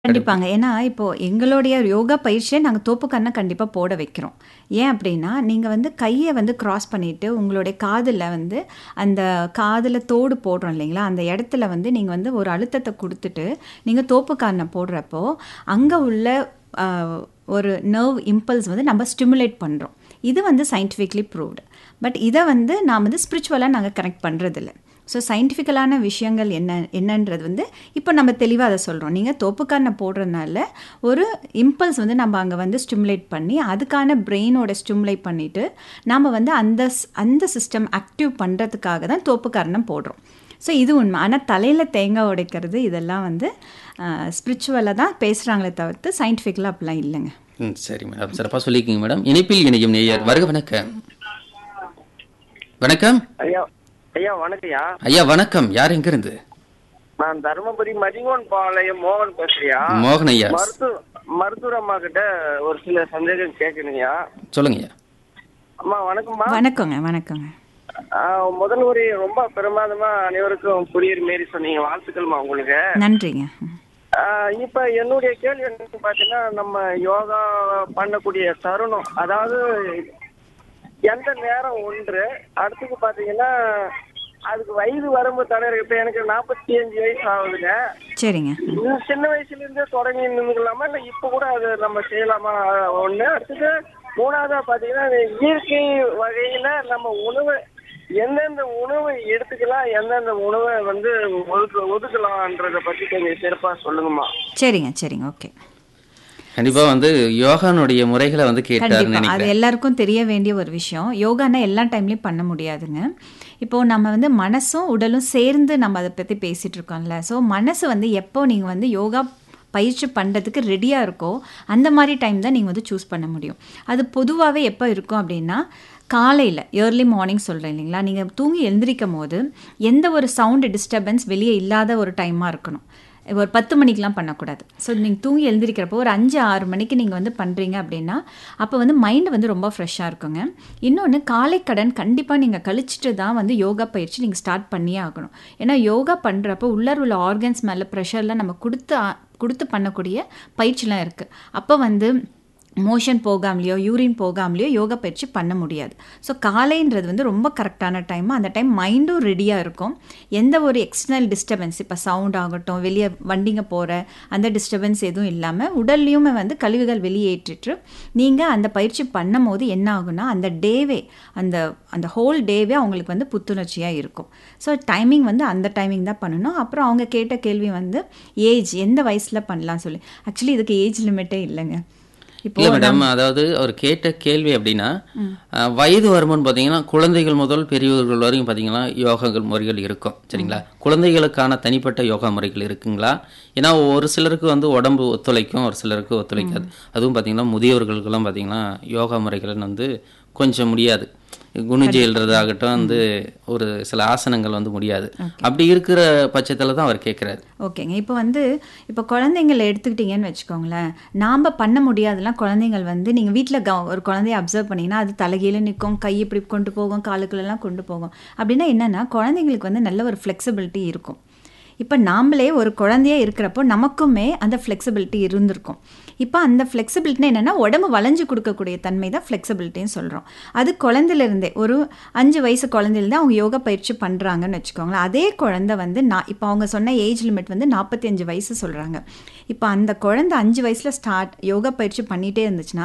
கண்டிப்பாங்க. ஏன்னா, இப்போ எங்களுடைய யோகா பயிற்சிய நாங்க தோப்புக்கரணம் கண்டிப்பா போட வைக்கிறோம். ஏன் அப்டின்னா, நீங்க வந்து கைய வந்து கிராஸ் பண்ணிட்டு, உங்களுடைய காதுல வந்து அந்த காதுல தோடு போடுறோம் இல்லைங்களா? அந்த இடத்துல வந்து நீங்க வந்து ஒரு அழுத்தத்த குடுத்துட்டு, நீங்க தோப்புக்கரணம் போடுறப்போ, அங்க உள்ள அ ஒரு நர்வ் இம்பல்ஸ் வந்து நம்ம ஸ்டிமுலேட் பண்றோம். இது வந்து சயின்டிஃபிக்கலி ப்ரூவ்டு. பட் இத வந்து நான் வந்து ஸ்பிரிச்சுவலா நாங்க கனெக்ட் பண்றதில்ல. ஸோ சயின்டிஃபிக்கலான விஷயங்கள் என்ன என்னன்றது வந்து இப்போ நம்ம தெளிவா அத சொல்றோம். நீங்க தோப்புக்கரணம் போடுறனால, ஒரு இம்பல்ஸ் வந்து நம்ம அங்க வந்து ஸ்டிமுலேட் பண்ணி, அதுக்கான பிரெயினோட ஸ்டிமுலேட் பண்ணிட்டு, நாம வந்து அந்த ஸ் அந்த சிஸ்டம் ஆக்டிவ் பண்றதுக்காக தான் தோப்புக்கரணம் போடுறோம். ஸோ இது உண்ம. ஆனா தலையில தேங்காய் உடைக்கிறது இதெல்லாம் வந்து அ ஸ்பிரிச்சுவலா தான் பேசுறாங்களே தவிர்த்து, சயின்டிஃபிக்கலா அப்படிலாம் இல்லங்க. ம். சரி மேடம். சிறப்பா சொல்லியிருக்கீங்க மேடம். இணைப்பில் இணையும் நேயர் வருக வணக்கம். வணக்கம். ஐயா ஐயா வணக்கம்யா ஐயா வணக்கம். யார் எங்கிருந்து? நான் தருமபுரி மதிங்கோன் பாளையம் மோகன் பேசுறியா மோகன் ஐயா. மருத்துவ மருத்துவர் அம்மா கிட்ட ஒரு சில சந்தேகம் கேட்கணுங்கய்யா சொல்லுங்க ஐயா. அம்மா வணக்கம்மா வணக்கங்க, வணக்கங்க. ஆ, முதல் உரை ரொம்ப பிரமாதமா அனைவருக்கும் புரியுற மாரி சொன்னீங்க வாழ்த்துக்கள்மா உங்களுக்கு நன்றிங்க. ம். ஆ, இப்ப என்னுடைய கேள்வி என்னன்னு பாத்தீங்கன்னா நம்ம யோகா பண்ணக்கூடிய தருணம் அதாவது எந்த நேரம் ஒன்று அடுத்தது பாத்தீங்கன்னா அதுக்கு வயது வரம்பு தடை இருக்கு இப்ப எனக்கு நாற்பத்தி அஞ்சு வயசு ஆகுதுங்க சரிங்க. இது சின்ன வயசுல இருந்தே தொடங்கி நின்றுக்கலாமா இல்ல இப்ப கூட அது நம்ம செய்யலாமா ஒண்ணு அடுத்தது மூணாவதா பாத்தீங்கன்னா இந்த இயற்கை வகையில நம்ம உணவு எந்தெந்த உணவை எடுத்துக்கலாம் எந்தெந்த உணவை வந்து ஒதுக்க ஒதுக்கலாம்ன்றத பத்தி கொஞ்சம் சிறப்பா சொல்லுங்கம்மா சரிங்க, சரிங்க. ஓகே. கண்டிப்பா வந்து யோகானுடைய முறைகளை வந்து கேட்டாருன்னு கண்டிப்பா. அது நினைக்கிறேன். எல்லாருக்கும் தெரிய வேண்டிய ஒரு விஷயம். யோகான்னா எல்லா டைம்லயும் பண்ண முடியாதுங்க. இப்போ நம்ம வந்து மனசும், உடலும் சேர்ந்து நம்ம அத பத்தி பேசிட்டு இருக்கோம்ல. ஸோ மனசு வந்து எப்போ நீங்க வந்து யோகா பயிற்சி பண்றதுக்கு ரெடியா இருக்கோ, அந்த மாரி டைம் தான் நீங்க வந்து சூஸ் பண்ண முடியும். அது பொதுவாவே எப்போ இருக்கும் அப்டின்னா, காலையில ஏர்லி மார்னிங் சொல்றேன் இல்லைங்களா? நீங்க தூங்கி எழுந்திரிக்கும்போது, எந்த ஒரு சவுண்ட் டிஸ்டர்பன்ஸ் வெளிய இல்லாத ஒரு டைமா இருக்கணும். ஒரு 10 மணிக்கெல்லாம் பண்ணக்கூடாது. ஸோ நீங்க தூங்கி எழுந்திரிக்கிறப்போ ஒரு 5, 6 மணிக்கு நீங்க வந்து பண்றீங்க அப்டின்னா, அப்போ வந்து மைண்ட் வந்து ரொம்ப ஃப்ரெஷ்ஷா இருக்குங்க. இன்னொன்னு காலை கடன் கண்டிப்பா நீங்க கழிச்சிட்டு தான் வந்து யோகா பயிற்சி நீங்க ஸ்டார்ட் பண்ணியே ஆகணும். ஏன்னா யோகா பண்றப்போ உள்ளார உள்ள ஆர்கன்ஸ் மேல பிரஷர்லாம் நம்ம குடுத்து அ குடுத்து பண்ணக்கூடிய பயிற்சிலாம் இருக்கு. அப்போ வந்து மோஷன் போகாமலயோ, யூரின் போகாமலயோ யோகா பயிற்சி பண்ண முடியாது. ஸோ காலைன்றது வந்து ரொம்ப கரெக்ட்டான டைம். அந்த டைம் மைண்டும் ரெடியா இருக்கும். எந்த ஒரு எக்ஸ்டர்னல் டிஸ்டர்பன்ஸ் இப்ப சவுண்ட் ஆகட்டும், வெளிய வண்டிங்க போற அந்த டிஸ்டர்பன்ஸ் எதுவும் இல்லாம, உடல்லயுமே வந்து கழிவுகள் வெளியேற்றிட்டு, நீங்க அந்த பயிற்சி பண்ணும்போது என்ன ஆகும்னா, அந்த டேவே அந்த அந்த ஹோல் டேவே அவங்களுக்கு வந்து புத்துணர்ச்சியா இருக்கும். ஸோ டைமிங் வந்து அந்த டைமிங் தான் பண்ணணும். அப்புறம் அவங்க கேட்ட கேள்வி வந்து ஏஜ் எந்த வயசுல பண்ணலாம் சொல்லி. ஆக்சுவலி இதுக்கு ஏஜ் லிமிட்டே இல்லங்க. இப்போ இல்ல மேடம் நம் அதாவது அவர் கேட்ட கேள்வி அப்படின்னா அஹ், வயது வருமானு பார்த்தீங்கன்னா குழந்தைகள் முதல் பெரியவர்கள் வரைக்கும் பார்த்தீங்கன்னா யோகாக்கள் முறைகள் இருக்கும் சரிங்களா குழந்தைகளுக்கான தனிப்பட்ட யோகா முறைகள் இருக்குங்களா ஏன்னா ஒரு சிலருக்கு வந்து உடம்பு ஒத்துழைக்கும் ஒரு சிலருக்கு ஒத்துழைக்காது அதுவும் பார்த்தீங்கன்னா முதியவர்களுக்கெல்லாம் பார்த்தீங்கன்னா யோகா முறைகள் வந்து கொஞ்சம் முடியாது குனிஞ்சு எழுறதாகட்டும் வந்து ஒரு சில ஆசனங்கள் வந்து முடியாது அப்படி இருக்கிற பட்சத்தில் தான் அவர் கேட்குறாரு ஓகேங்க. இப்போ வந்து இப்போ குழந்தைங்கள எடுத்துக்கிட்டீங்கன்னு வச்சுக்கோங்களேன். நாம பண்ண முடியாதெல்லாம் குழந்தைங்கள் வந்து நீங்க வீட்ல கவ ஒரு குழந்தைய அப்சர்வ் பண்ணீங்கன்னா, அது தலைகீழ நிக்கும், கை இப்படி கொண்டு போகும், காலுக்குள்ளலாம் கொண்டு போகும். அப்படின்னா என்னன்னா, குழந்தைங்களுக்கு வந்து நல்ல ஒரு ஃப்ளெக்சிபிலிட்டி இருக்கும். இப்ப நாமளே ஒரு குழந்தையா இருக்கிறப்போ, நமக்குமே அந்த ஃப்ளெக்சிபிலிட்டி இருந்திருக்கும். இப்ப அந்த ஃப்ளெக்சிபிலிட்டினா என்னன்னா, உடம்பு வளைஞ்சு குடுக்கக்கூடிய தன்மை தான் ஃப்ளெக்சிபிலிட்டின்னு சொல்றோம். அது குழந்தையிலிருந்தே ஒரு 5 வயசு குழந்தையிலருந்தே அவங்க யோகா பயிற்சி பண்றாங்கன்னு வச்சுக்கோங்களேன். அதே குழந்தை வந்து நான் இப்ப அவங்க சொன்ன ஏஜ் லிமிட் வந்து 45 வயசு சொல்றாங்க. இப்ப அந்த குழந்தை 5 வயசுல ஸ்டார்ட் யோகா பயிற்சி பண்ணிட்டே இருந்துச்சுன்னா,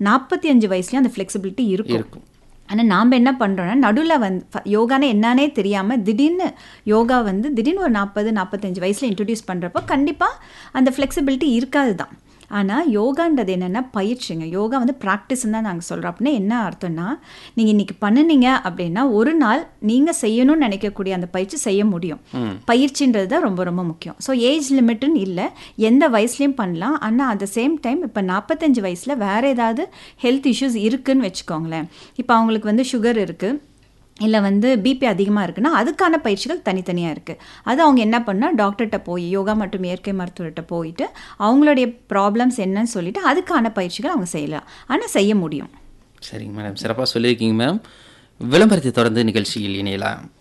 45 வயசுலயும் அந்த ஃப்ளெக்சிபிலிட்டி இருக்கும். இருக்கும் ஆனா நாம என்ன பண்றோம்னா, நடுவுல வந்து ஃப யோகான்னா என்னான்னே தெரியாம திடீர்னு யோகா வந்து திடீர்னு ஒரு 40, 45 வயசுல இன்ட்ரோடியூஸ் பண்றப்போ, கண்டிப்பா அந்த ஃப்ளெக்சிபிலிட்டி இருக்காது தான். ஆனா யோகான்றது என்னன்னா பயிற்சிங்க. யோகா வந்து பிராக்டிஸ்ன்னு தான் நாங்க சொல்றோம். அப்படின்னா என்ன அர்த்தம்னா, நீங்க இன்னைக்கு பண்ணுனீங்க அப்படின்னா, ஒரு நாள் நீங்க செய்யணும்னு நினைக்கக்கூடிய அந்த பயிற்சி செய்ய முடியும். பயிற்சின்றது தான் ரொம்ப ரொம்ப முக்கியம். ஸோ ஏஜ் லிமிட்டுன்னு இல்ல. எந்த வயசுலயும் பண்ணலாம். ஆனா அட் த சேம் டைம் இப்ப 45 வயசுல வேற ஏதாவது ஹெல்த் இஷ்யூஸ் இருக்குன்னு வச்சுக்கோங்களேன். இப்ப அவங்களுக்கு வந்து சுகர் இருக்கு. இல்ல வந்து பிபி அதிகமா இருக்குன்னா, அதுக்கான பயிற்சிகள் தனித்தனியா இருக்கு. அது அவங்க என்ன பண்ணா டாக்டர்ட்ட போய் யோகா மற்றும் இயற்கை மருத்துவர்ட்ட போயிட்டு, அவங்களுடைய ப்ராப்ளம்ஸ் என்னன்னு சொல்லிட்டு, அதுக்கான பயிற்சிகள் அவங்க செய்யலாம். ஆனா செய்ய முடியும். சரிங்க மேடம் சிறப்பாக சொல்லியிருக்கீங்க மேம் விளம்பரத்தை தொடர்ந்து நிகழ்ச்சியில் இணையலாம்